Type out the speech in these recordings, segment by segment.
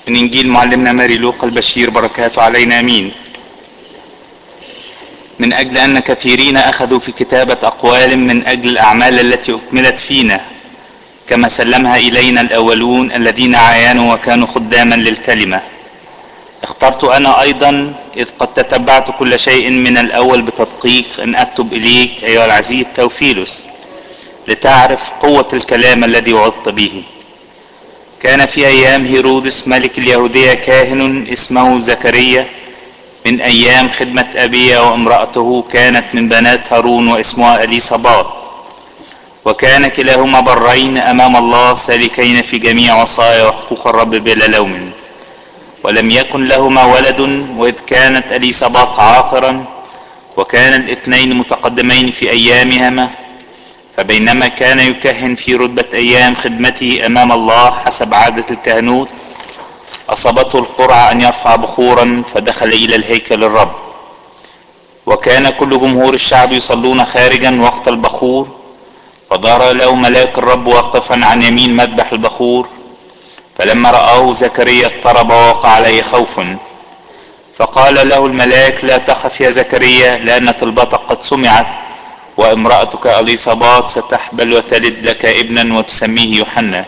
من إنجيل معلمنا ماري لوقا البشير بركاته علينا أمين من أجل أن كثيرين أخذوا في كتابة أقوال من أجل الأعمال التي أكملت فينا كما سلمها إلينا الأولون الذين عاينوا وكانوا خداما للكلمة اخترت أنا أيضا إذ قد تتبعت كل شيء من الأول بتدقيق أن أكتب إليك أيها العزيز توفيلوس لتعرف قوة الكلام الذي وعظت به كان في أيام هيرودس ملك اليهودية كاهن اسمه زكريا من أيام خدمة أبيه وامرأته كانت من بنات هارون واسمها أليصابات وكان كلاهما برين أمام الله سالكين في جميع وصايا وحقوق الرب بلا لوم ولم يكن لهما ولد وإذ كانت أليصابات عاقرا وكان الاثنين متقدمين في أيامهما فبينما كان يكهن في رتبة أيام خدمته أمام الله حسب عادة الكهنوت أصابته القرعة أن يرفع بخورا فدخل إلى الهيكل الرب وكان كل جمهور الشعب يصلون خارجا وقت البخور فظهر له ملاك الرب واقفا عن يمين مذبح البخور فلما رآه زكريا اضطرب ووقع عليه خوف فقال له الملاك لا تخف يا زكريا لأن طلبتك قد سمعت وامرأتك أليصابات ستحبل وتلد لك ابنا وتسميه يوحنا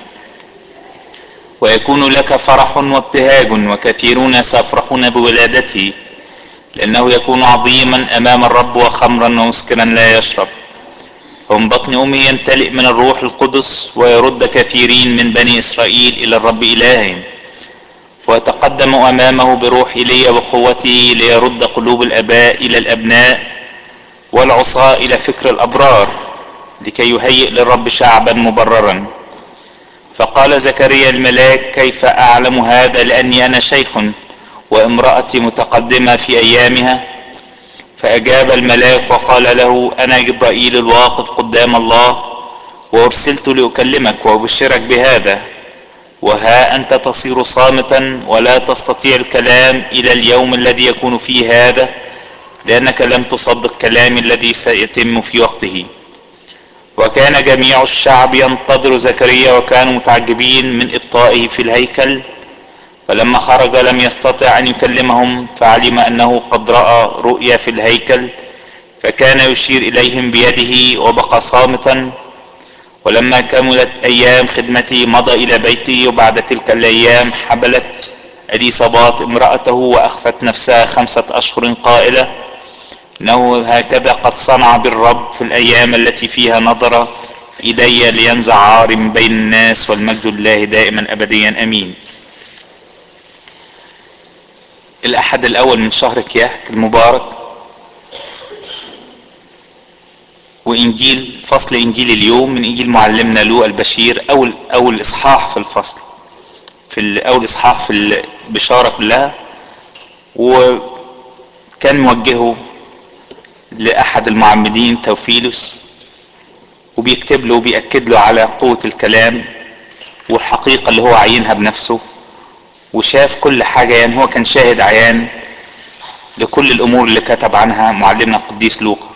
ويكون لك فرح وابتهاج وكثيرون سيفرحون بولادته لأنه يكون عظيما أمام الرب وخمرا ومسكرا لا يشرب ومن بطن أمه يمتلئ من الروح القدس ويرد كثيرين من بني إسرائيل إلى الرب إلههم ويتقدم أمامه بروح إيليا وقوته ليرد قلوب الآباء إلى الأبناء والعصاة إلى فكر الأبرار لكي يهيئ للرب شعبا مبررا فقال زكريا الملاك كيف أعلم هذا لأني أنا شيخ وامرأتي متقدمة في أيامها فأجاب الملاك وقال له أنا جبرائيل الواقف قدام الله وأرسلت لأكلمك وأبشرك بهذا وها أنت تصير صامتا ولا تستطيع الكلام إلى اليوم الذي يكون فيه هذا لأنك لم تصدق كلامي الذي سيتم في وقته وكان جميع الشعب ينتظر زكريا وكانوا متعجبين من ابطائه في الهيكل فلما خرج لم يستطع ان يكلمهم فعلم انه قد راى رؤيا في الهيكل فكان يشير اليهم بيده وبقى صامتا ولما كملت ايام خدمته مضى الى بيته وبعد تلك الايام حبلت اليصابات امراته واخفت نفسها خمسه اشهر قائله انه هكذا قد صنع بالرب في الايام التي فيها نظر الي لينزع عار من بين الناس والمجد لله دائما ابديا امين الاحد الاول من شهر كياك المبارك وانجيل فصل انجيل اليوم من انجيل معلمنا لوقا البشير اول اول اصحاح في الفصل في اول اصحاح في البشاره كلها وكان موجهه لأحد المعمدين توفيلوس وبيكتب له وبيأكد له على قوة الكلام والحقيقة اللي هو عينها بنفسه وشاف كل حاجة يعني هو كان شاهد عيان لكل الأمور اللي كتب عنها معلمنا القديس لوقا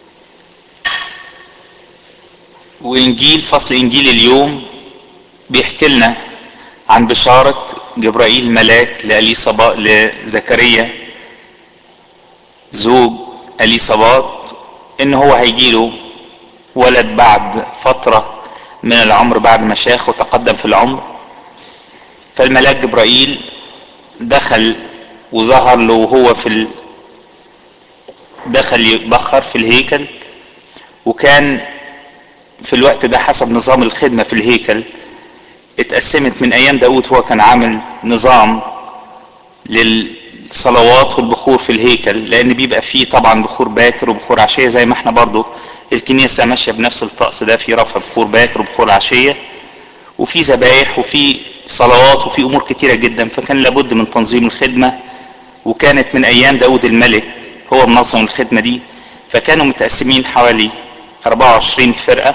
وإنجيل فصل إنجيل اليوم بيحكي لنا عن بشارة جبرائيل ملاك لأليصابا لزكريا زوج اليصابات ان هو هيجيله ولد بعد فترة من العمر بعد ما شاخ وتقدم في العمر فالملاك جبرائيل دخل وظهر له وهو في ال... دخل يبخر في الهيكل وكان في الوقت ده حسب نظام الخدمة في الهيكل اتقسمت من ايام داود هو كان عامل نظام لل الصلوات والبخور في الهيكل لان بيبقى فيه طبعا بخور باكر وبخور عشيه زي ما احنا برضو الكنيسه ماشيه بنفس الطقس ده في رفع بخور باكر وبخور عشيه وفي ذبايح وفي صلوات وفي امور كتيره جدا فكان لابد من تنظيم الخدمه وكانت من ايام داود الملك هو منظم الخدمه دي فكانوا متقسمين حوالي 24 فرقه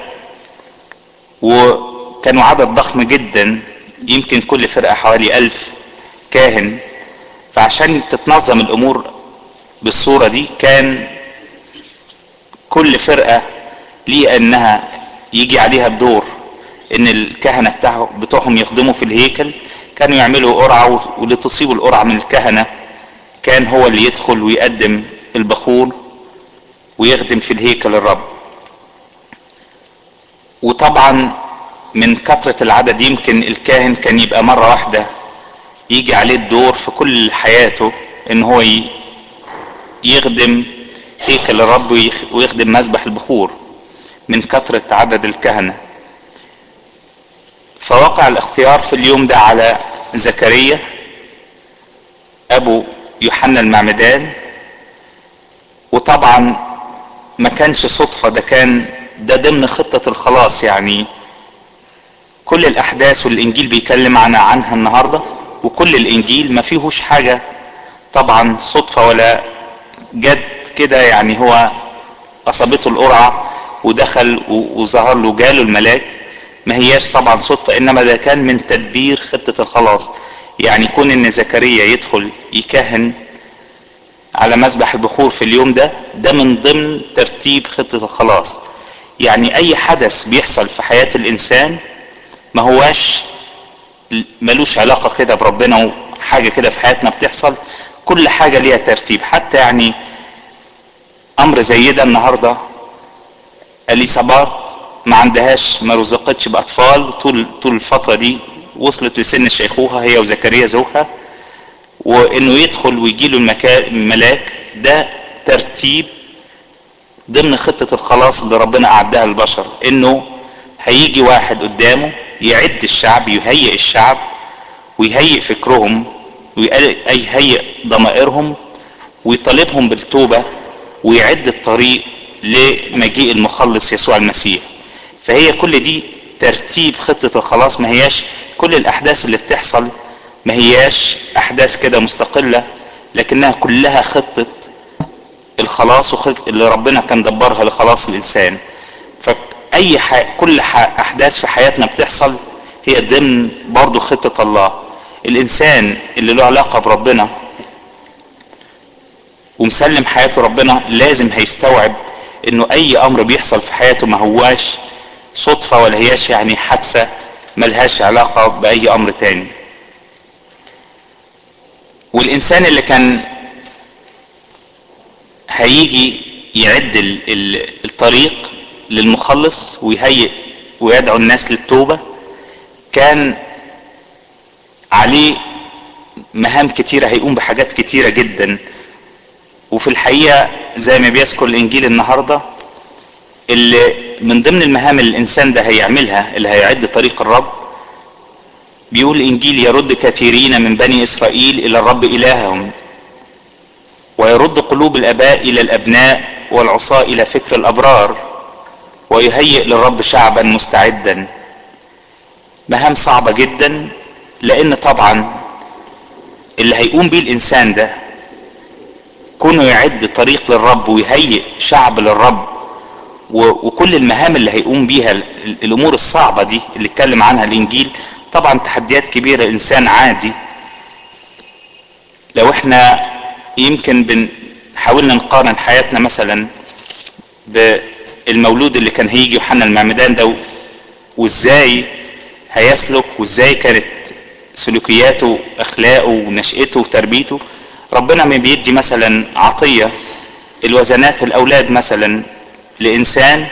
وكانوا عدد ضخم جدا يمكن كل فرقه حوالي ألف كاهن فعشان تتنظم الامور بالصوره دي كان كل فرقه ليه انها يجي عليها الدور ان الكهنه بتاعه بتوعهم يخدموا في الهيكل كانوا يعملوا قرعة واللي تصيب القرعة من الكهنة كان هو اللي يدخل ويقدم البخور ويخدم في الهيكل الرب وطبعا من كثرة العدد يمكن الكاهن كان يبقى مرة واحدة يجي عليه الدور في كل حياته ان هو يخدم هيكل الرب ويخدم مسبح البخور من كثرة عدد الكهنة فوقع الاختيار في اليوم ده على زكريا ابو يوحنا المعمدان وطبعا ما كانش صدفة ده كان ده ضمن خطة الخلاص يعني كل الاحداث والانجيل بيتكلم عنها عنها النهارده وكل الانجيل ما فيهوش حاجه طبعا صدفه ولا جد كده يعني هو اصابته القرعه ودخل وظهر له جاله الملاك ما هياش طبعا صدفه انما ده كان من تدبير خطه الخلاص يعني كون ان زكريا يدخل يكهن على مسبح البخور في اليوم ده ده من ضمن ترتيب خطه الخلاص يعني اي حدث بيحصل في حياه الانسان ما هواش ملوش علاقه كده بربنا وحاجه كده في حياتنا بتحصل كل حاجه ليها ترتيب حتى يعني امر زي ده النهارده اليصابات ما عندهاش ما رزقتش باطفال طول طول الفتره دي وصلت لسن الشيخوخه هي وزكريا زوجها وانه يدخل ويجي له الملاك ده ترتيب ضمن خطه الخلاص اللي ربنا اعدها للبشر انه هيجي واحد قدامه يعد الشعب يهيئ الشعب ويهيئ فكرهم ويهيئ ضمائرهم ويطالبهم بالتوبه ويعد الطريق لمجيء المخلص يسوع المسيح فهي كل دي ترتيب خطة الخلاص ما هياش كل الأحداث اللي بتحصل ما هياش أحداث كده مستقلة لكنها كلها خطة الخلاص وخطة اللي ربنا كان دبرها لخلاص الإنسان فأي ح... كل ح... أحداث في حياتنا بتحصل هي ضمن برضو خطة الله الإنسان اللي له علاقة بربنا ومسلم حياته ربنا لازم هيستوعب انه اي امر بيحصل في حياته ما هواش صدفة ولا هياش يعني حادثة ملهاش علاقة بأي أمر تاني والإنسان اللي كان هيجي يعد ال ال الطريق للمخلص ويهيئ ويدعو الناس للتوبة كان عليه مهام كتيرة هيقوم بحاجات كتيرة جدا وفي الحقيقة زي ما بيذكر الإنجيل النهاردة اللي من ضمن المهام اللي الإنسان ده هيعملها اللي هيعد طريق الرب بيقول الإنجيل يرد كثيرين من بني إسرائيل إلى الرب إلههم ويرد قلوب الآباء إلى الأبناء والعصاة إلى فكر الأبرار ويهيئ للرب شعبا مستعدا مهام صعبة جدا لأن طبعا اللي هيقوم بيه الإنسان ده كونه يعد طريق للرب ويهيئ شعب للرب وكل المهام اللي هيقوم بيها الامور الصعبه دي اللي اتكلم عنها الانجيل طبعا تحديات كبيره انسان عادي لو احنا يمكن بن حاولنا نقارن حياتنا مثلا بالمولود اللي كان هيجي يوحنا المعمدان ده وازاي هيسلك وازاي كانت سلوكياته اخلاقه ونشأته وتربيته ربنا ما بيدي مثلا عطية الوزنات الأولاد مثلا لإنسان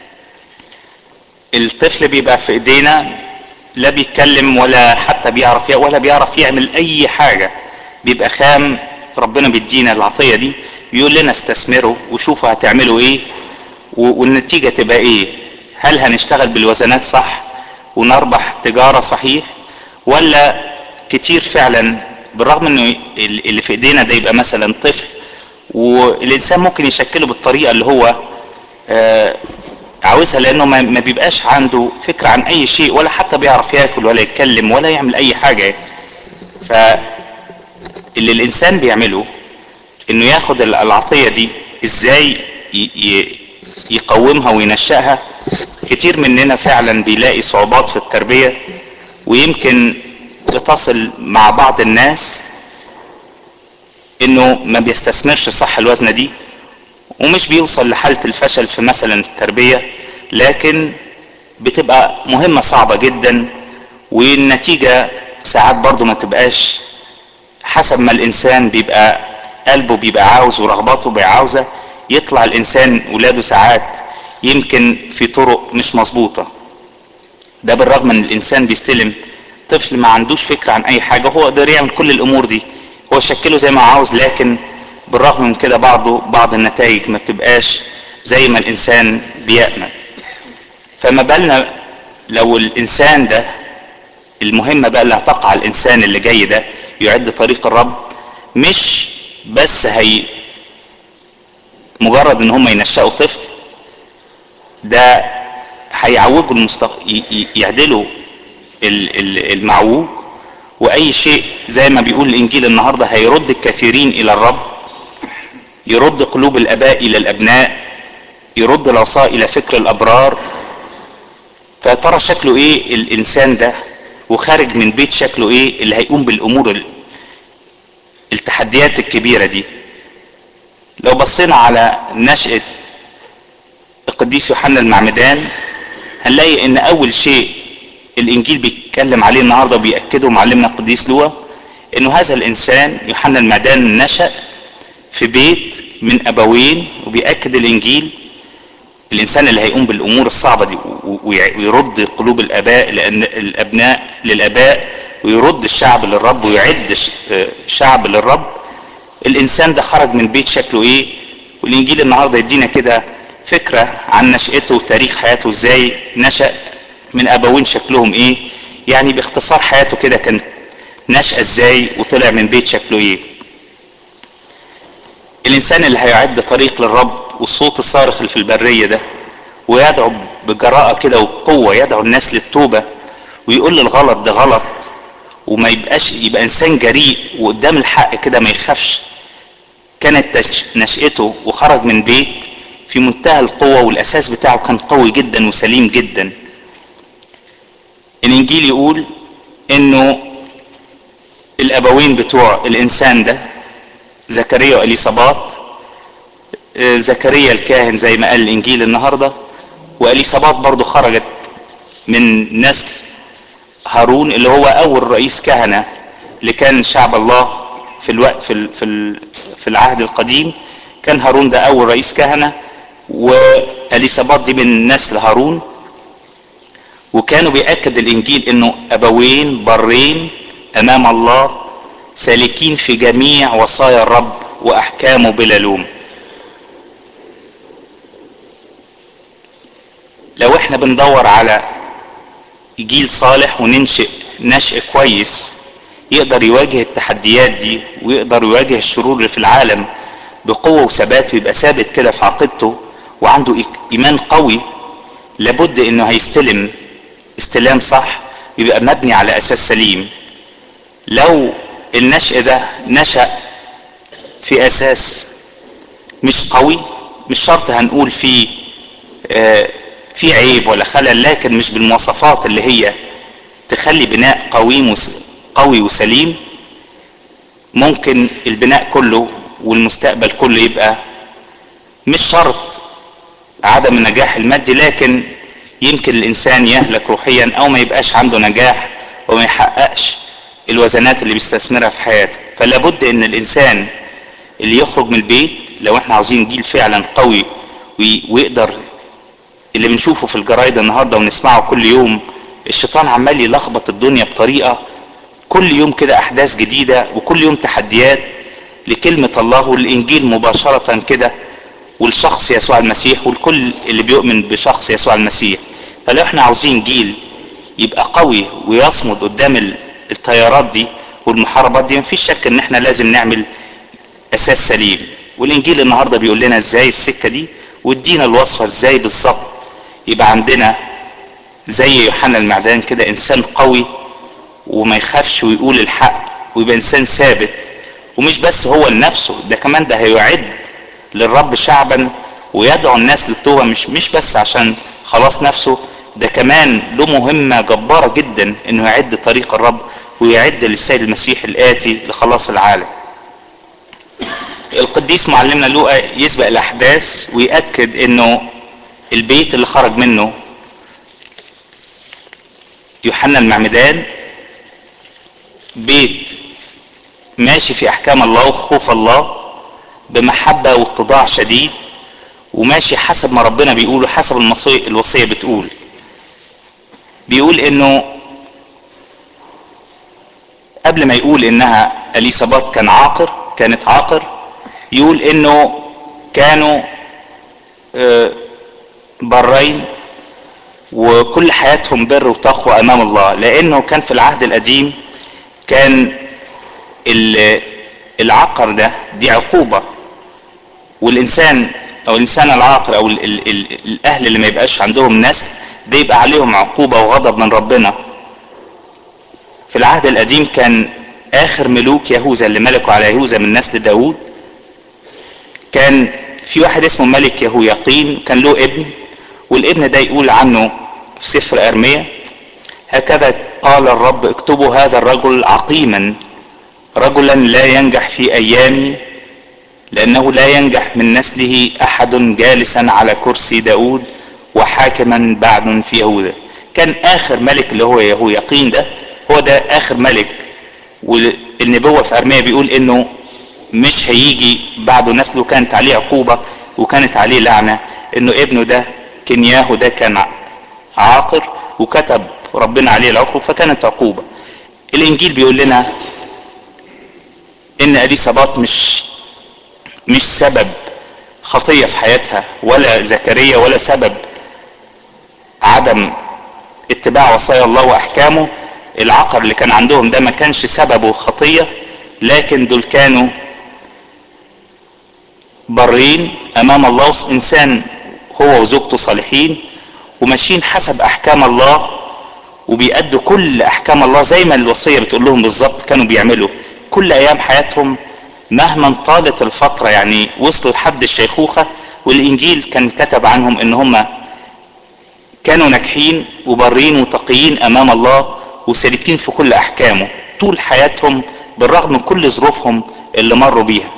الطفل بيبقى في إيدينا لا بيتكلم ولا حتى بيعرف ولا بيعرف يعمل أي حاجة بيبقى خام ربنا بيدينا العطية دي يقول لنا استثمروا وشوفوا هتعملوا إيه والنتيجة تبقى إيه هل هنشتغل بالوزنات صح ونربح تجارة صحيح ولا كتير فعلا بالرغم انه اللي في ايدينا ده يبقى مثلا طفل والانسان ممكن يشكله بالطريقه اللي هو آه عاوزها لانه ما بيبقاش عنده فكره عن اي شيء ولا حتى بيعرف ياكل ولا يتكلم ولا يعمل اي حاجه فاللي الانسان بيعمله انه ياخد العطيه دي ازاي يقومها وينشأها كتير مننا فعلا بيلاقي صعوبات في التربيه ويمكن بتصل مع بعض الناس انه ما بيستثمرش صح الوزنة دي ومش بيوصل لحالة الفشل في مثلا التربية لكن بتبقى مهمة صعبة جدا والنتيجة ساعات برضو ما تبقاش حسب ما الانسان بيبقى قلبه بيبقى عاوز ورغباته بيبقى عاوزه يطلع الانسان ولاده ساعات يمكن في طرق مش مظبوطه ده بالرغم ان الانسان بيستلم طفل ما عندوش فكره عن اي حاجه هو قدر يعمل كل الامور دي هو شكله زي ما عاوز لكن بالرغم من كده بعضه بعض النتائج ما بتبقاش زي ما الانسان بيأمل فما بالنا لو الانسان ده المهمه بقى اللي هتقع على الانسان اللي جاي ده يعد طريق الرب مش بس هي مجرد ان هم ينشأوا طفل ده هيعوجوا المستق... يعدلوا المعوج واي شيء زي ما بيقول الانجيل النهارده هيرد الكثيرين الى الرب يرد قلوب الاباء الى الابناء يرد العصاة الى فكر الابرار فترى شكله ايه الانسان ده وخارج من بيت شكله ايه اللي هيقوم بالامور التحديات الكبيره دي لو بصينا على نشأة القديس يوحنا المعمدان هنلاقي ان اول شيء الانجيل بيتكلم عليه النهارده وبيأكده معلمنا القديس لوقا انه هذا الانسان يوحنا المعمدان نشأ في بيت من ابوين وبيأكد الانجيل الانسان اللي هيقوم بالامور الصعبه دي ويرد قلوب الاباء لان الابناء للاباء ويرد الشعب للرب ويعد شعب للرب الانسان ده خرج من بيت شكله ايه والانجيل النهارده يدينا كده فكره عن نشأته وتاريخ حياته ازاي نشأ من ابوين شكلهم ايه يعني باختصار حياته كده كانت نشأة ازاي وطلع من بيت شكله ايه الانسان اللي هيعد طريق للرب والصوت الصارخ اللي في البريه ده ويدعو بجراءه كده وبقوه يدعو الناس للتوبه ويقول للغلط ده غلط وما يبقاش يبقى انسان جريء وقدام الحق كده ما يخافش كانت نشأته وخرج من بيت في منتهى القوة والأساس بتاعه كان قوي جدا وسليم جدا الإنجيل يقول إنه الأبوين بتوع الإنسان ده زكريا وإليصابات زكريا الكاهن زي ما قال الإنجيل النهاردة وإليصابات برضو خرجت من نسل هارون اللي هو أول رئيس كهنة اللي كان شعب الله في الوقت في في في العهد القديم كان هارون ده أول رئيس كهنة وإليصابات دي من نسل هارون وكانوا بيأكد الإنجيل إنه أبوين برين أمام الله سالكين في جميع وصايا الرب وأحكامه بلا لوم لو احنا بندور على جيل صالح وننشئ نشء كويس يقدر يواجه التحديات دي ويقدر يواجه الشرور اللي في العالم بقوة وثبات ويبقى ثابت كده في عقيدته وعنده إيمان قوي لابد إنه هيستلم استلام صح يبقى مبني على أساس سليم لو النشء ده نشأ في أساس مش قوي مش شرط هنقول فيه آه في عيب ولا خلل لكن مش بالمواصفات اللي هي تخلي بناء قويم قوي وسليم ممكن البناء كله والمستقبل كله يبقى مش شرط عدم النجاح المادي لكن يمكن الانسان يهلك روحيا او ما يبقاش عنده نجاح وما يحققش الوزنات اللي بيستثمرها في حياته فلا بد ان الانسان اللي يخرج من البيت لو احنا عاوزين جيل فعلا قوي ويقدر اللي بنشوفه في الجرايد النهارده ونسمعه كل يوم الشيطان عمال يلخبط الدنيا بطريقه كل يوم كده احداث جديده وكل يوم تحديات لكلمه الله والانجيل مباشره كده والشخص يسوع المسيح والكل اللي بيؤمن بشخص يسوع المسيح فلو احنا عاوزين جيل يبقى قوي ويصمد قدام التيارات دي والمحاربات دي مفيش شك ان احنا لازم نعمل اساس سليم والانجيل النهارده بيقول لنا ازاي السكه دي وادينا الوصفه ازاي بالظبط يبقى عندنا زي يوحنا المعدان كده انسان قوي وما يخافش ويقول الحق ويبقى انسان ثابت ومش بس هو لنفسه ده كمان ده هيعد للرب شعبا ويدعو الناس للتوبه مش مش بس عشان خلاص نفسه ده كمان له مهمه جباره جدا انه يعد طريق الرب ويعد للسيد المسيح الاتي لخلاص العالم القديس معلمنا لوقا يسبق الاحداث ويأكد انه البيت اللي خرج منه يوحنا المعمدان بيت ماشي في احكام الله وخوف الله بمحبة واتضاع شديد وماشي حسب ما ربنا بيقوله حسب المصي- الوصية بتقول بيقول انه قبل ما يقول انها اليصابات كان عاقر كانت عاقر يقول انه كانوا آه، برين وكل حياتهم بر وتقوى امام الله لانه كان في العهد القديم كان ال- العقر ده دي عقوبة والانسان او الانسان العاقر او ال ال ال الاهل اللي ما يبقاش عندهم نسل ده يبقى عليهم عقوبة وغضب من ربنا في العهد القديم كان اخر ملوك يهوذا اللي ملكوا على يهوذا من نسل داوود كان في واحد اسمه ملك يهوياقين كان له ابن والابن ده يقول عنه في سفر ارميا هكذا قال الرب اكتبوا هذا الرجل عقيما رجلا لا ينجح في ايامي لانه لا ينجح من نسله احد جالسا على كرسي داود وحاكما بعد في يهوذا كان اخر ملك اللي هو يهوياقين ده هو ده اخر ملك والنبوة في ارميا بيقول انه مش هيجي بعده نسله كانت عليه عقوبة وكانت عليه لعنة انه ابنه ده كنياهو ده كان عاقر وكتب ربنا عليه العقوبة فكانت عقوبة الانجيل بيقول لنا ان اليصابات مش مش سبب خطية في حياتها ولا زكريا ولا سبب عدم اتباع وصايا الله واحكامه العقر اللي كان عندهم ده ما كانش سببه خطية لكن دول كانوا برين امام الله انسان هو وزوجته صالحين وماشيين حسب احكام الله وبيأدوا كل احكام الله زي ما الوصية بتقول لهم بالظبط كانوا بيعملوا كل ايام حياتهم مهما طالت الفترة يعني وصلوا لحد الشيخوخة والانجيل كان كتب عنهم ان هم كانوا ناجحين وبرين وتقيين امام الله وسالكين في كل احكامه طول حياتهم بالرغم من كل ظروفهم اللي مروا بيها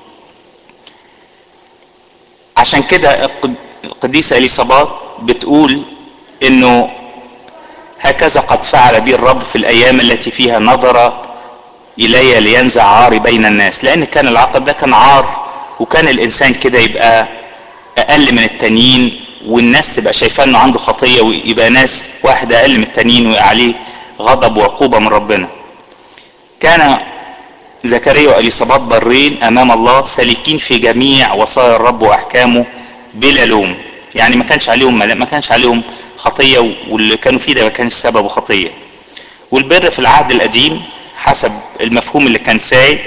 عشان كده القديسة اليصابات بتقول انه هكذا قد فعل بي الرب في الايام التي فيها نظر الي لينزع عاري بين الناس لان كان العقد ده كان عار وكان الانسان كده يبقى اقل من التانيين والناس تبقى شايفاه انه عنده خطيه ويبقى ناس واحد اقل من التانيين ويبقى عليه غضب وعقوبه من ربنا كان زكريا واليصابات برين امام الله سالكين في جميع وصايا الرب واحكامه بلا لوم يعني ما كانش عليهم ما كانش عليهم خطيه واللي كانوا فيه ده ما كانش سببه خطيه والبر في العهد القديم حسب المفهوم اللي كان سايد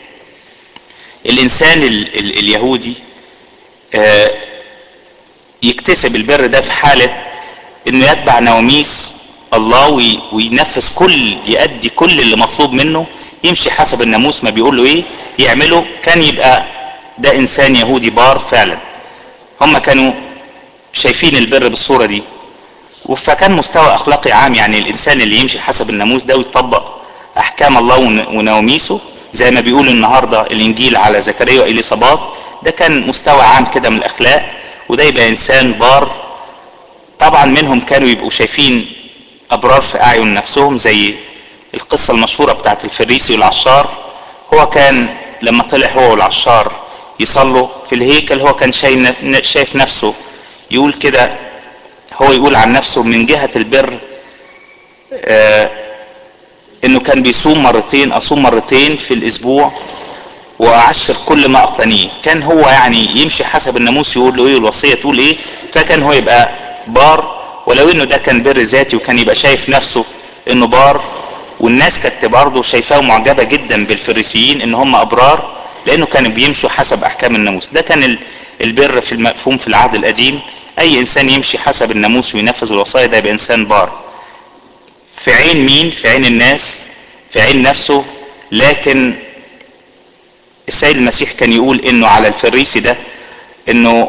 الانسان ال ال اليهودي آه يكتسب البر ده في حالة انه يتبع نواميس الله وي وينفذ كل يأدي كل اللي مطلوب منه يمشي حسب الناموس ما بيقول له ايه يعمله كان يبقى ده انسان يهودي بار فعلا هم كانوا شايفين البر بالصورة دي فكان مستوى اخلاقي عام يعني الانسان اللي يمشي حسب الناموس ده ويطبق احكام الله ونواميسه زي ما بيقول النهارده الانجيل على زكريا واليصابات ده كان مستوى عام كده من الاخلاق وده يبقى انسان بار طبعا منهم كانوا يبقوا شايفين ابرار في اعين نفسهم زي القصة المشهورة بتاعت الفريسي والعشار هو كان لما طلع هو والعشار يصلوا في الهيكل هو كان شايف نفسه يقول كده هو يقول عن نفسه من جهة البر آه انه كان بيصوم مرتين اصوم مرتين في الاسبوع واعشر كل ما اقتنيه كان هو يعني يمشي حسب الناموس يقول له ايه والوصيه تقول ايه فكان هو يبقى بار ولو انه ده كان بر ذاتي وكان يبقى شايف نفسه انه بار والناس كانت برضه شايفاه معجبه جدا بالفريسيين ان هم ابرار لانه كانوا بيمشوا حسب احكام الناموس ده كان البر في المفهوم في العهد القديم اي انسان يمشي حسب الناموس وينفذ الوصايا ده يبقى انسان بار في عين مين في عين الناس في عين نفسه لكن السيد المسيح كان يقول انه على الفريسي ده انه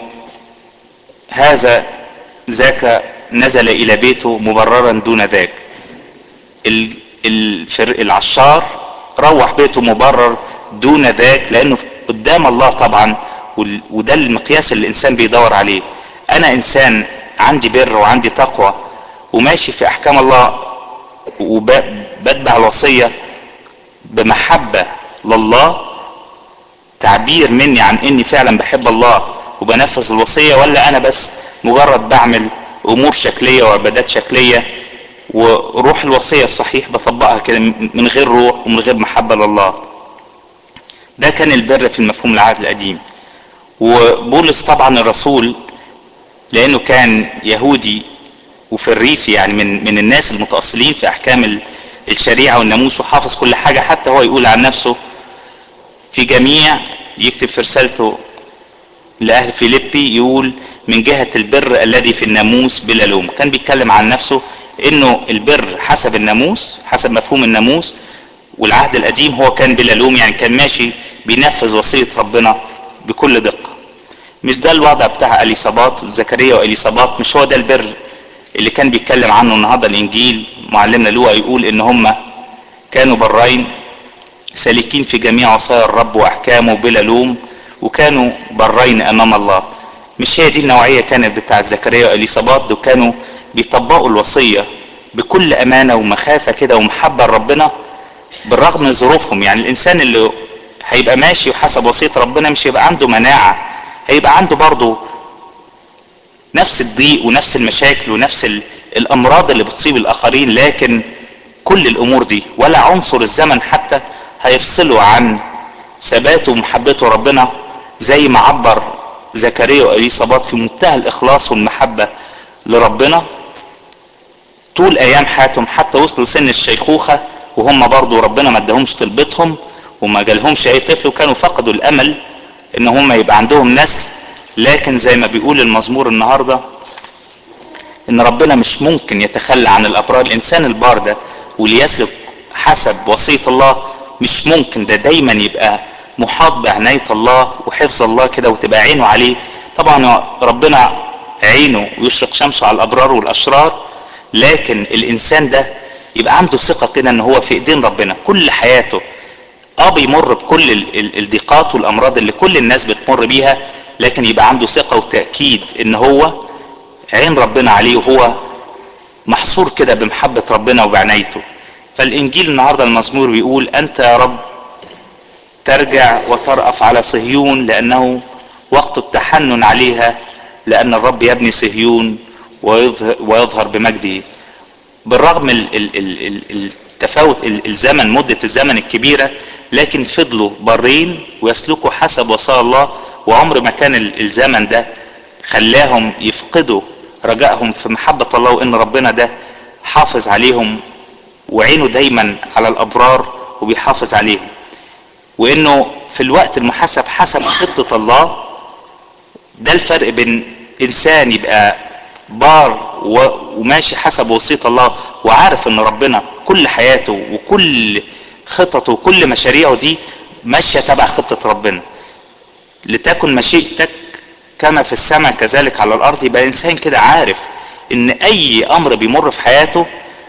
هذا ذاك نزل الى بيته مبررا دون ذاك العشار روح بيته مبرر دون ذاك لانه قدام الله طبعا وده المقياس اللي الانسان بيدور عليه انا انسان عندي بر وعندي تقوى وماشي في احكام الله وبتبع الوصيه بمحبة لله تعبير مني عن اني فعلا بحب الله وبنفذ الوصية ولا انا بس مجرد بعمل امور شكلية وعبادات شكلية وروح الوصية صحيح بطبقها كده من غير روح ومن غير محبة لله ده كان البر في المفهوم العهد القديم وبولس طبعا الرسول لانه كان يهودي وفريسي يعني من من الناس المتاصلين في احكام الشريعه والناموس وحافظ كل حاجه حتى هو يقول عن نفسه في جميع يكتب في رسالته لاهل فيليبي يقول من جهه البر الذي في الناموس بلا لوم كان بيتكلم عن نفسه انه البر حسب الناموس حسب مفهوم الناموس والعهد القديم هو كان بلا لوم يعني كان ماشي بينفذ وصيه ربنا بكل دقه مش ده الوضع بتاع اليصابات زكريا واليصابات مش هو ده البر اللي كان بيتكلم عنه النهارده الانجيل معلمنا لوقا يقول ان هم كانوا برين سالكين في جميع وصايا الرب واحكامه بلا لوم وكانوا برين امام الله مش هي دي النوعيه كانت بتاع زكريا واليصابات دول كانوا بيطبقوا الوصيه بكل امانه ومخافه كده ومحبه لربنا بالرغم من ظروفهم يعني الانسان اللي هيبقى ماشي وحسب وصيه ربنا مش هيبقى عنده مناعه هيبقى عنده برضه نفس الضيق ونفس المشاكل ونفس الامراض اللي بتصيب الاخرين لكن كل الامور دي ولا عنصر الزمن حتى هيفصله عن ثباته ومحبته ربنا زي ما عبر زكريا واليصابات في منتهى الاخلاص والمحبه لربنا طول ايام حياتهم حتى وصلوا سن الشيخوخه وهم برضو ربنا ما اداهمش طلبتهم وما جالهمش اي طفل وكانوا فقدوا الامل ان هم يبقى عندهم نسل لكن زي ما بيقول المزمور النهارده ان ربنا مش ممكن يتخلى عن الابرار الانسان البار ده واللي يسلك حسب وصيه الله مش ممكن ده دايما يبقى محاط بعنايه الله وحفظ الله كده وتبقى عينه عليه طبعا ربنا عينه ويشرق شمسه على الابرار والاشرار لكن الانسان ده يبقى عنده ثقه كده ان هو في ايدين ربنا كل حياته اه بيمر بكل الضيقات والامراض اللي كل الناس بتمر بيها لكن يبقى عنده ثقه وتاكيد ان هو عين ربنا عليه وهو محصور كده بمحبه ربنا وبعنايته فالانجيل النهارده المزمور بيقول انت يا رب ترجع وترأف على صهيون لانه وقت التحنن عليها لان الرب يبني صهيون ويظهر, ويظهر بمجده بالرغم التفاوت الزمن مدة الزمن الكبيرة لكن فضلوا برين ويسلكوا حسب وصايا الله وعمر ما كان الزمن ده خلاهم يفقدوا رجائهم في محبة الله وإن ربنا ده حافظ عليهم وعينه دايما على الأبرار وبيحافظ عليهم وإنه في الوقت المحسب حسب خطة الله ده الفرق بين إنسان يبقى بار وماشي حسب وصية الله وعارف ان ربنا كل حياته وكل خططه وكل مشاريعه دي ماشية تبع خطة ربنا لتكن مشيئتك كما في السماء كذلك على الارض يبقى الانسان كده عارف ان اي امر بيمر في حياته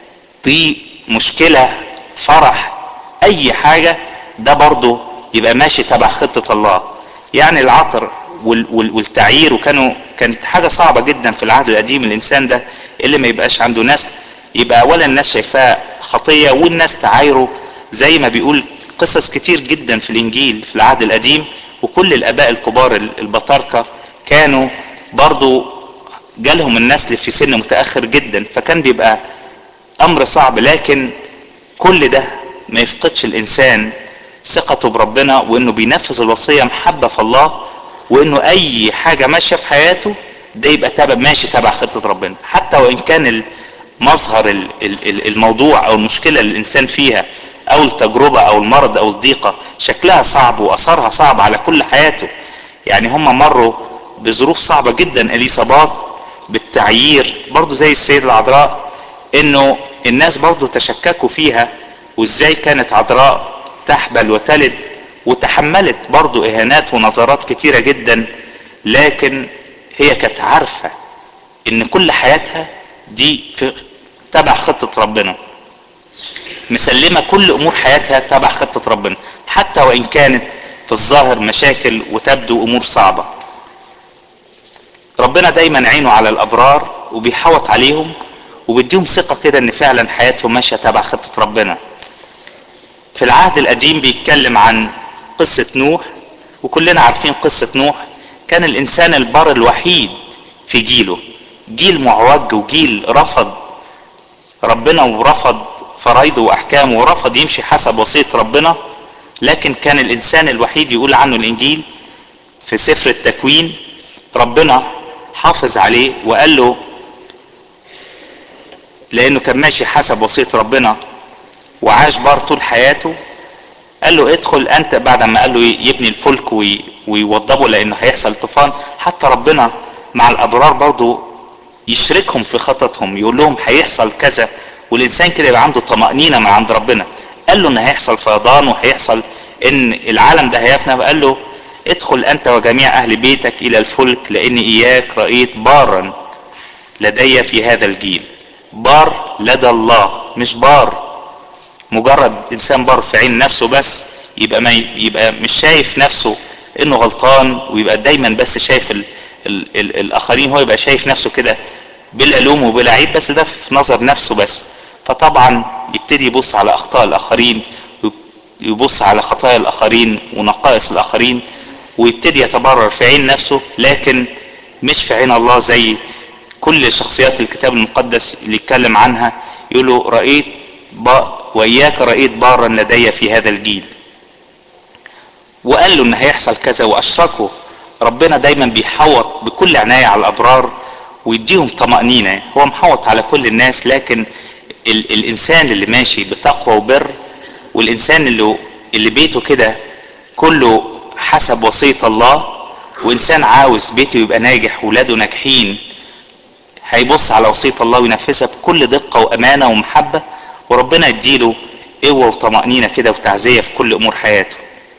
دي مشكلة فرح اي حاجة ده برضه يبقى ماشي تبع خطة الله يعني العطر والتعيير وكانوا كانت حاجه صعبه جدا في العهد القديم الانسان ده اللي ما يبقاش عنده نسل يبقى اولا الناس شايفاه خطيه والناس تعايره زي ما بيقول قصص كتير جدا في الانجيل في العهد القديم وكل الاباء الكبار البطاركه كانوا برضو جالهم النسل في سن متاخر جدا فكان بيبقى امر صعب لكن كل ده ما يفقدش الانسان ثقته بربنا وانه بينفذ الوصيه محبه في الله وانه اي حاجة ماشية في حياته ده يبقى تبع ماشي تبع خطة ربنا حتى وان كان مظهر الموضوع او المشكلة اللي الانسان فيها او التجربة او المرض او الضيقة شكلها صعب واثرها صعب على كل حياته يعني هم مروا بظروف صعبة جدا اليصابات بالتعيير برضو زي السيدة العذراء انه الناس برضو تشككوا فيها وازاي كانت عذراء تحبل وتلد وتحملت برضو اهانات ونظرات كتيرة جدا لكن هي كانت عارفة ان كل حياتها دي في تبع خطة ربنا مسلمة كل امور حياتها تبع خطة ربنا حتى وان كانت في الظاهر مشاكل وتبدو امور صعبة ربنا دايما عينه على الابرار وبيحوط عليهم وبيديهم ثقة كده ان فعلا حياتهم ماشية تبع خطة ربنا في العهد القديم بيتكلم عن قصة نوح وكلنا عارفين قصة نوح كان الإنسان البار الوحيد في جيله جيل معوج وجيل رفض ربنا ورفض فرايده وأحكامه ورفض يمشي حسب وصية ربنا لكن كان الإنسان الوحيد يقول عنه الإنجيل في سفر التكوين ربنا حافظ عليه وقال له لأنه كان ماشي حسب وصية ربنا وعاش بار طول حياته قال له ادخل انت بعد ما قال له يبني الفلك ويوضبه لانه هيحصل طوفان حتى ربنا مع الابرار برضه يشركهم في خططهم يقول لهم هيحصل كذا والانسان كده يبقى عنده طمانينه من عند ربنا قال له ان هيحصل فيضان وهيحصل ان العالم ده هيفنى قال له ادخل انت وجميع اهل بيتك الى الفلك لاني اياك رايت بارا لدي في هذا الجيل بار لدى الله مش بار مجرد انسان بار في عين نفسه بس يبقى ما يبقى مش شايف نفسه انه غلطان ويبقى دايما بس شايف ال ال ال الاخرين هو يبقى شايف نفسه كده بلا لوم وبلا عيب بس ده في نظر نفسه بس فطبعا يبتدي يبص على اخطاء الاخرين يبص على خطايا الاخرين ونقائص الاخرين ويبتدي يتبرر في عين نفسه لكن مش في عين الله زي كل شخصيات الكتاب المقدس اللي يتكلم عنها يقولوا رأيت وإياك رأيت بارا لدي في هذا الجيل وقال له ان هيحصل كذا واشركه ربنا دايما بيحوط بكل عناية على الابرار ويديهم طمأنينة هو محوط على كل الناس لكن ال الانسان اللي ماشي بتقوى وبر والانسان اللي اللي بيته كده كله حسب وصية الله وانسان عاوز بيته يبقى ناجح ولاده ناجحين هيبص على وصية الله وينفذها بكل دقة وامانة ومحبة وربنا يديله قوة وطمأنينة كده وتعزية في كل امور حياته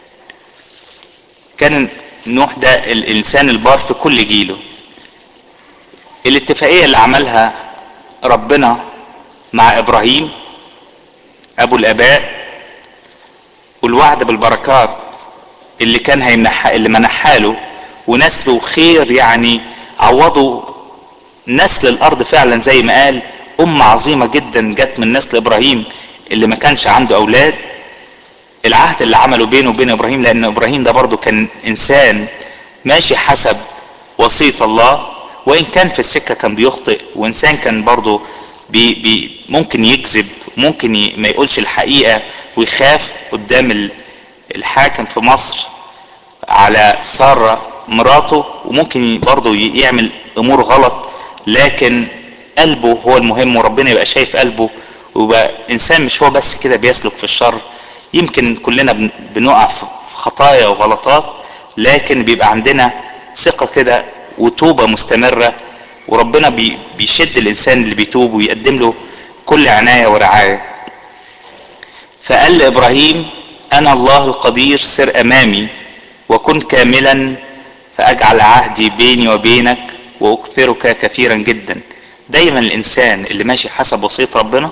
كان نوح ده الانسان البار في كل جيله الاتفاقية اللي عملها ربنا مع ابراهيم ابو الاباء والوعد بالبركات اللي كان هيمنحها اللي منحها له ونسله خير يعني عوضوا نسل الارض فعلا زي ما قال أمة عظيمة جدا جت من نسل إبراهيم اللي ما كانش عنده أولاد العهد اللي عمله بينه وبين إبراهيم لأن إبراهيم ده برضه كان إنسان ماشي حسب وصية الله وإن كان في السكة كان بيخطئ وإنسان كان برضه بي بي ممكن يكذب ممكن ي ما يقولش الحقيقة ويخاف قدام الحاكم في مصر على سارة مراته وممكن برضه يعمل أمور غلط لكن قلبه هو المهم وربنا يبقى شايف قلبه ويبقى انسان مش هو بس كده بيسلك في الشر يمكن كلنا بنقع في خطايا وغلطات لكن بيبقى عندنا ثقة كده وتوبة مستمرة وربنا بي بيشد الانسان اللي بيتوب ويقدم له كل عناية ورعاية فقال لابراهيم انا الله القدير سر امامي وكن كاملا فاجعل عهدي بيني وبينك واكثرك كثيرا جدا دايما الانسان اللي ماشي حسب وصيه ربنا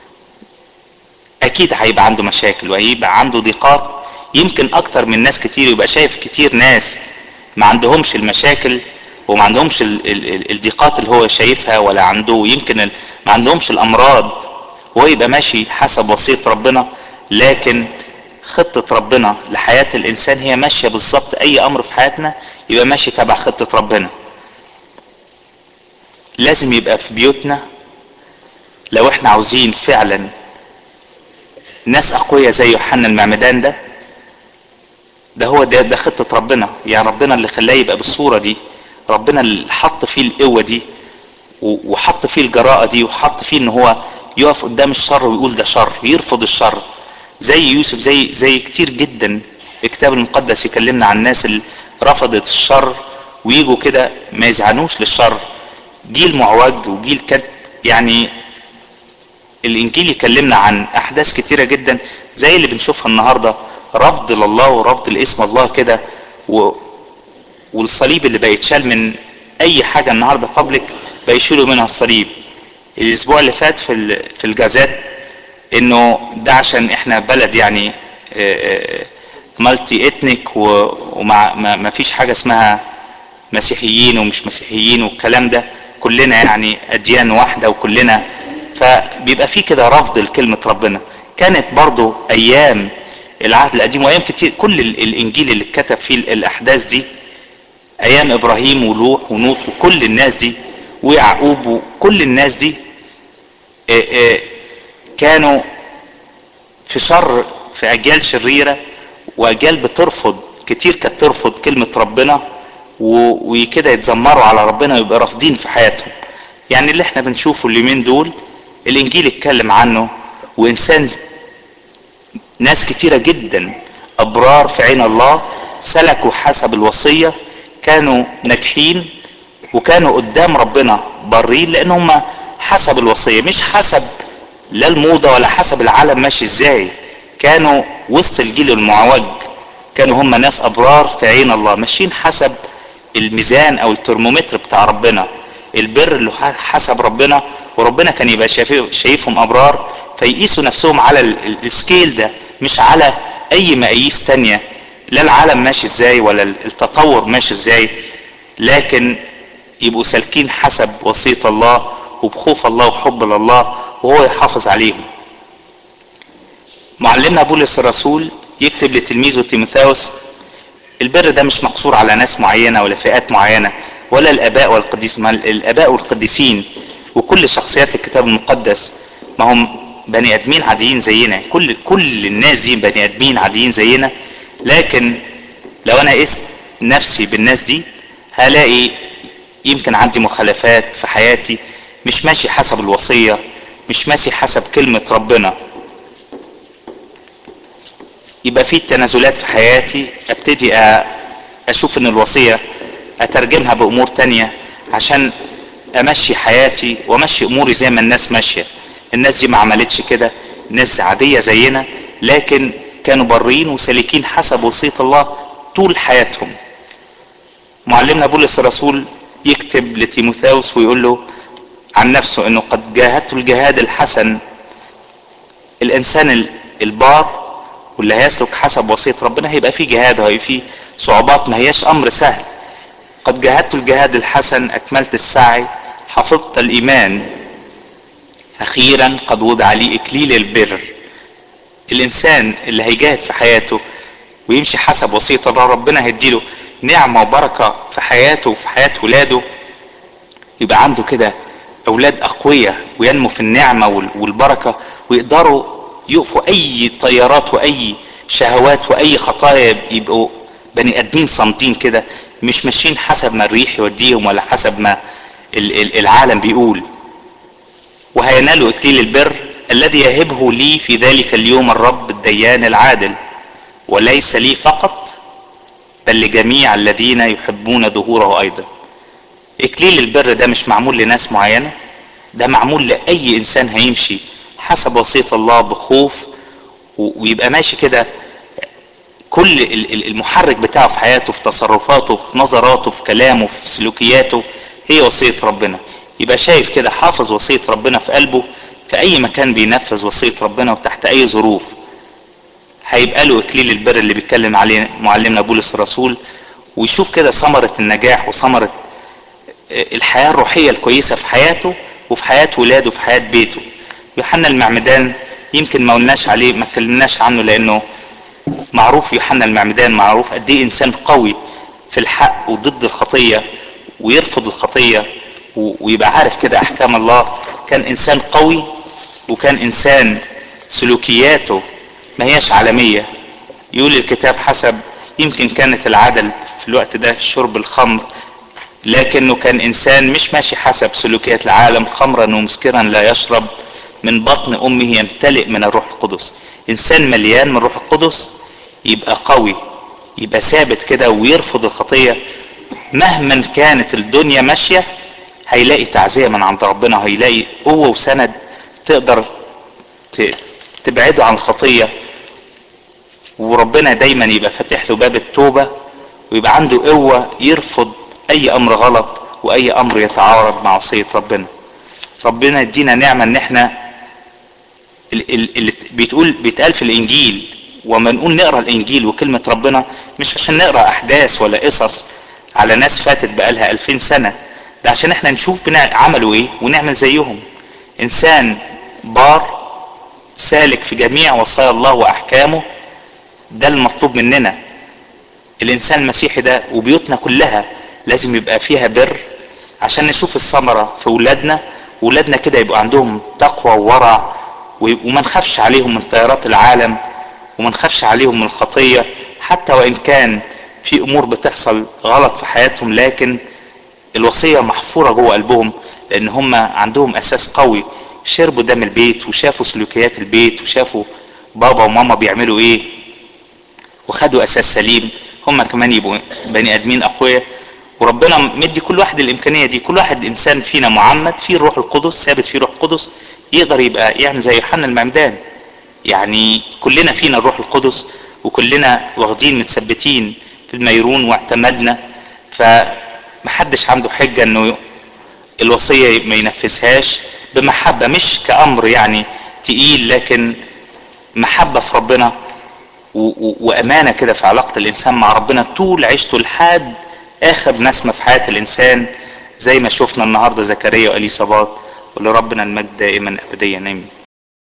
اكيد هيبقى عنده مشاكل وهيبقى عنده ضيقات يمكن اكتر من ناس كتير يبقى شايف كتير ناس ما عندهمش المشاكل وما عندهمش ال ال الضيقات اللي هو شايفها ولا عنده يمكن ما عندهمش الامراض هو يبقى ماشي حسب وصيه ربنا لكن خطة ربنا لحياة الإنسان هي ماشية بالظبط أي أمر في حياتنا يبقى ماشي تبع خطة ربنا لازم يبقى في بيوتنا لو احنا عاوزين فعلا ناس اقوياء زي يوحنا المعمدان ده ده هو ده, ده خطة ربنا يعني ربنا اللي خلاه يبقى بالصورة دي ربنا اللي حط فيه القوة دي وحط فيه الجراءة دي وحط فيه ان هو يقف قدام الشر ويقول ده شر يرفض الشر زي يوسف زي زي كتير جدا الكتاب المقدس يكلمنا عن الناس اللي رفضت الشر ويجوا كده ما يزعنوش للشر جيل معوج وجيل كان يعني الانجيل يكلمنا عن احداث كتيره جدا زي اللي بنشوفها النهارده رفض لله ورفض لاسم الله كده و... والصليب اللي بيتشال من اي حاجه النهارده بابليك بيشيلوا منها الصليب الاسبوع اللي فات في في الجازات انه ده عشان احنا بلد يعني مالتي اتنيك وما ما فيش حاجه اسمها مسيحيين ومش مسيحيين والكلام ده كلنا يعني اديان واحده وكلنا فبيبقى في كده رفض لكلمه ربنا كانت برضو ايام العهد القديم وايام كتير كل الانجيل اللي اتكتب فيه الاحداث دي ايام ابراهيم ولوح ونوط وكل الناس دي ويعقوب وكل الناس دي كانوا في شر في اجيال شريره واجيال بترفض كتير كانت ترفض كلمه ربنا وكده يتذمروا على ربنا ويبقى رافضين في حياتهم يعني اللي احنا بنشوفه اليومين دول الانجيل اتكلم عنه وانسان ناس كتيرة جدا ابرار في عين الله سلكوا حسب الوصية كانوا ناجحين وكانوا قدام ربنا برين لان هم حسب الوصية مش حسب لا الموضة ولا حسب العالم ماشي ازاي كانوا وسط الجيل المعوج كانوا هم ناس ابرار في عين الله ماشيين حسب الميزان او الترمومتر بتاع ربنا البر اللي حسب ربنا وربنا كان يبقى شايفهم ابرار فيقيسوا نفسهم على السكيل ده مش على اي مقاييس تانية لا العالم ماشي ازاي ولا التطور ماشي ازاي لكن يبقوا سالكين حسب وصية الله وبخوف الله وحب لله وهو يحافظ عليهم معلمنا بولس الرسول يكتب لتلميذه تيموثاوس البر ده مش مقصور على ناس معينة ولا فئات معينة ولا الآباء والقديس ما الآباء والقديسين وكل شخصيات الكتاب المقدس ما هم بني آدمين عاديين زينا كل كل الناس دي بني آدمين عاديين زينا لكن لو أنا قست نفسي بالناس دي هلاقي يمكن عندي مخالفات في حياتي مش ماشي حسب الوصية مش ماشي حسب كلمة ربنا يبقى في تنازلات في حياتي ابتدي اشوف ان الوصية اترجمها بامور تانية عشان امشي حياتي وامشي اموري زي ما الناس ماشية الناس دي ما عملتش كده ناس عادية زينا لكن كانوا برين وسالكين حسب وصية الله طول حياتهم معلمنا بولس الرسول يكتب لتيموثاوس ويقول له عن نفسه انه قد جاهدت الجهاد الحسن الانسان البار واللي هيسلك حسب وصية ربنا هيبقى فيه جهاد وهيبقى فيه صعوبات ما هياش امر سهل قد جاهدت الجهاد الحسن اكملت السعي حفظت الايمان اخيرا قد وضع لي اكليل البر الانسان اللي هيجاهد في حياته ويمشي حسب وصية الله ربنا هيديله نعمة وبركة في حياته وفي حياة ولاده يبقى عنده كده اولاد اقوياء وينمو في النعمة والبركة ويقدروا يقفوا اي طيارات واي شهوات واي خطايا يبقوا بني ادمين صامتين كده مش ماشيين حسب ما الريح يوديهم ولا حسب ما العالم بيقول وهينالوا اكليل البر الذي يهبه لي في ذلك اليوم الرب الديان العادل وليس لي فقط بل لجميع الذين يحبون ظهوره ايضا اكليل البر ده مش معمول لناس معينه ده معمول لاي انسان هيمشي حسب وصيه الله بخوف ويبقى ماشي كده كل المحرك بتاعه في حياته في تصرفاته في نظراته في كلامه في سلوكياته هي وصيه ربنا يبقى شايف كده حافظ وصيه ربنا في قلبه في اي مكان بينفذ وصيه ربنا وتحت اي ظروف هيبقى له اكليل البر اللي بيتكلم عليه معلمنا بولس الرسول ويشوف كده ثمره النجاح وثمره الحياه الروحيه الكويسه في حياته وفي حياه ولاده وفي حياه بيته يوحنا المعمدان يمكن ما قلناش عليه ما اتكلمناش عنه لانه معروف يوحنا المعمدان معروف قد ايه انسان قوي في الحق وضد الخطيه ويرفض الخطيه ويبقى عارف كده احكام الله كان انسان قوي وكان انسان سلوكياته ما هياش عالميه يقول الكتاب حسب يمكن كانت العدل في الوقت ده شرب الخمر لكنه كان انسان مش ماشي حسب سلوكيات العالم خمرا ومسكرا لا يشرب من بطن امه يمتلئ من الروح القدس انسان مليان من الروح القدس يبقى قوي يبقى ثابت كده ويرفض الخطيه مهما كانت الدنيا ماشيه هيلاقي تعزيه من عند ربنا هيلاقي قوه وسند تقدر تبعده عن الخطيه وربنا دايما يبقى فاتح له باب التوبه ويبقى عنده قوه يرفض اي امر غلط واي امر يتعارض مع وصيه ربنا ربنا يدينا نعمه ان احنا اللي بيتقول بيتقال في الانجيل وما نقول نقرا الانجيل وكلمه ربنا مش عشان نقرا احداث ولا قصص على ناس فاتت بقالها ألفين سنه ده عشان احنا نشوف عملوا ايه ونعمل زيهم انسان بار سالك في جميع وصايا الله واحكامه ده المطلوب مننا الانسان المسيحي ده وبيوتنا كلها لازم يبقى فيها بر عشان نشوف الثمره في ولادنا ولادنا كده يبقوا عندهم تقوى وورع وما نخافش عليهم من تيارات العالم وما نخافش عليهم من الخطيه حتى وان كان في امور بتحصل غلط في حياتهم لكن الوصيه محفوره جوه قلبهم لان هم عندهم اساس قوي شربوا دم البيت وشافوا سلوكيات البيت وشافوا بابا وماما بيعملوا ايه وخدوا اساس سليم هم كمان يبقوا بني ادمين اقوياء وربنا مدي كل واحد الامكانيه دي كل واحد انسان فينا معمد فيه الروح القدس ثابت فيه الروح القدس يقدر يبقى يعمل زي يوحنا المعمدان يعني كلنا فينا الروح القدس وكلنا واخدين متثبتين في الميرون واعتمدنا فمحدش عنده حجه انه الوصيه ما ينفذهاش بمحبه مش كامر يعني تقيل لكن محبه في ربنا وامانه كده في علاقه الانسان مع ربنا طول عيشته لحد اخر نسمه في حياه الانسان زي ما شفنا النهارده زكريا واليصابات ولربنا المجد دائما ابديا امين